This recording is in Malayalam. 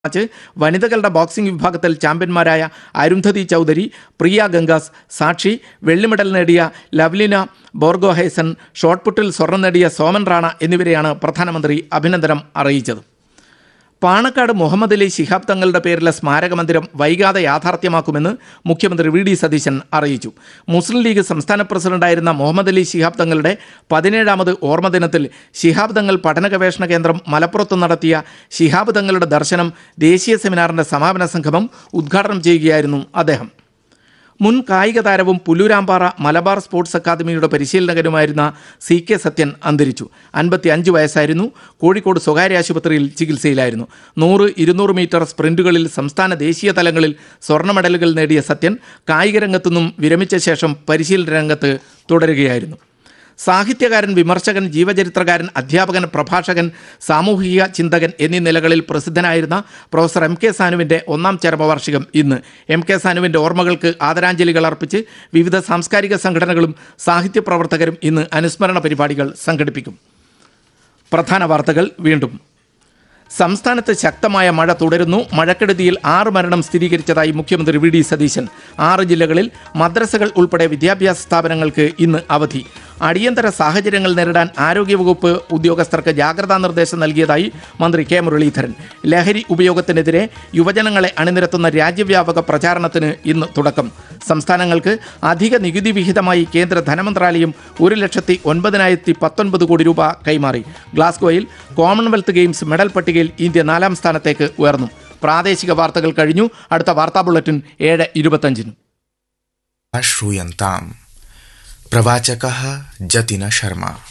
മാച്ച് വനിതകളുടെ ബോക്സിംഗ് വിഭാഗത്തിൽ ചാമ്പ്യന്മാരായ അരുന്ധതി ചൗധരി പ്രിയ ഗംഗാസ് സാക്ഷി വെള്ളി മെഡൽ നേടിയ ലവ്ലിന ബോർഗോഹൈസൺ ഷോട്ട്പുട്ടിൽ സ്വർണം നേടിയ സോമൻ റാണ എന്നിവരെയാണ് പ്രധാനമന്ത്രി അഭിനന്ദനം അറിയിച്ചത് പാണക്കാട് മുഹമ്മദ് അലി ശിഹാബ് തങ്ങളുടെ പേരിലെ സ്മാരക മന്ദിരം വൈകാതെ യാഥാർത്ഥ്യമാക്കുമെന്ന് മുഖ്യമന്ത്രി വി ഡി സതീശൻ അറിയിച്ചു മുസ്ലിം ലീഗ് സംസ്ഥാന പ്രസിഡന്റായിരുന്ന മുഹമ്മദ് അലി ശിഹാബ് തങ്ങളുടെ പതിനേഴാമത് ഓർമ്മദിനത്തിൽ ശിഹാബ് തങ്ങൾ പഠന ഗവേഷണ കേന്ദ്രം മലപ്പുറത്ത് നടത്തിയ ശിഹാബ് തങ്ങളുടെ ദർശനം ദേശീയ സെമിനാറിന്റെ സമാപന സംഗമം ഉദ്ഘാടനം ചെയ്യുകയായിരുന്നു അദ്ദേഹം മുൻ കായിക താരവും പുല്ലൂരാമ്പാറ മലബാർ സ്പോർട്സ് അക്കാദമിയുടെ പരിശീലകനുമായിരുന്ന സി കെ സത്യൻ അന്തരിച്ചു അൻപത്തി അഞ്ച് വയസ്സായിരുന്നു കോഴിക്കോട് സ്വകാര്യ ആശുപത്രിയിൽ ചികിത്സയിലായിരുന്നു നൂറ് ഇരുന്നൂറ് മീറ്റർ സ്പ്രിന്റുകളിൽ സംസ്ഥാന ദേശീയ തലങ്ങളിൽ സ്വർണ്ണ മെഡലുകൾ നേടിയ സത്യൻ കായിക രംഗത്തുനിന്നും വിരമിച്ച ശേഷം പരിശീലന രംഗത്ത് തുടരുകയായിരുന്നു സാഹിത്യകാരൻ വിമർശകൻ ജീവചരിത്രകാരൻ അധ്യാപകൻ പ്രഭാഷകൻ സാമൂഹിക ചിന്തകൻ എന്നീ നിലകളിൽ പ്രസിദ്ധനായിരുന്ന പ്രൊഫസർ എം കെ സാനുവിൻ്റെ ഒന്നാം ചരമവാർഷികം ഇന്ന് എം കെ സാനുവിൻ്റെ ഓർമ്മകൾക്ക് ആദരാഞ്ജലികൾ അർപ്പിച്ച് വിവിധ സാംസ്കാരിക സംഘടനകളും സാഹിത്യ പ്രവർത്തകരും ഇന്ന് അനുസ്മരണ പരിപാടികൾ സംഘടിപ്പിക്കും പ്രധാന വാർത്തകൾ വീണ്ടും സംസ്ഥാനത്ത് ശക്തമായ മഴ തുടരുന്നു മഴക്കെടുതിയിൽ ആറ് മരണം സ്ഥിരീകരിച്ചതായി മുഖ്യമന്ത്രി വി ഡി സതീശൻ ആറ് ജില്ലകളിൽ മദ്രസകൾ ഉൾപ്പെടെ വിദ്യാഭ്യാസ സ്ഥാപനങ്ങൾക്ക് ഇന്ന് അവധി അടിയന്തര സാഹചര്യങ്ങൾ നേരിടാൻ ആരോഗ്യവകുപ്പ് ഉദ്യോഗസ്ഥർക്ക് ജാഗ്രതാ നിർദ്ദേശം നൽകിയതായി മന്ത്രി കെ മുരളീധരൻ ലഹരി ഉപയോഗത്തിനെതിരെ യുവജനങ്ങളെ അണിനിരത്തുന്ന രാജ്യവ്യാപക പ്രചാരണത്തിന് ഇന്ന് തുടക്കം സംസ്ഥാനങ്ങൾക്ക് അധിക നികുതി വിഹിതമായി കേന്ദ്ര ധനമന്ത്രാലയം ഒരു ലക്ഷത്തി ഒൻപതിനായിരത്തി പത്തൊൻപത് കോടി രൂപ കൈമാറി ഗ്ലാസ്ഗോയിൽ കോമൺവെൽത്ത് ഗെയിംസ് മെഡൽ പട്ടികയിൽ ഇന്ത്യ നാലാം സ്ഥാനത്തേക്ക് ഉയർന്നു പ്രാദേശിക വാർത്തകൾ കഴിഞ്ഞു അടുത്ത വാർത്താ ബുള്ളറ്റിൻ ഏഴ് ഇരുപത്തഞ്ചിന് श्रूयन्ताम् प्रवाचकः जतिन शर्मा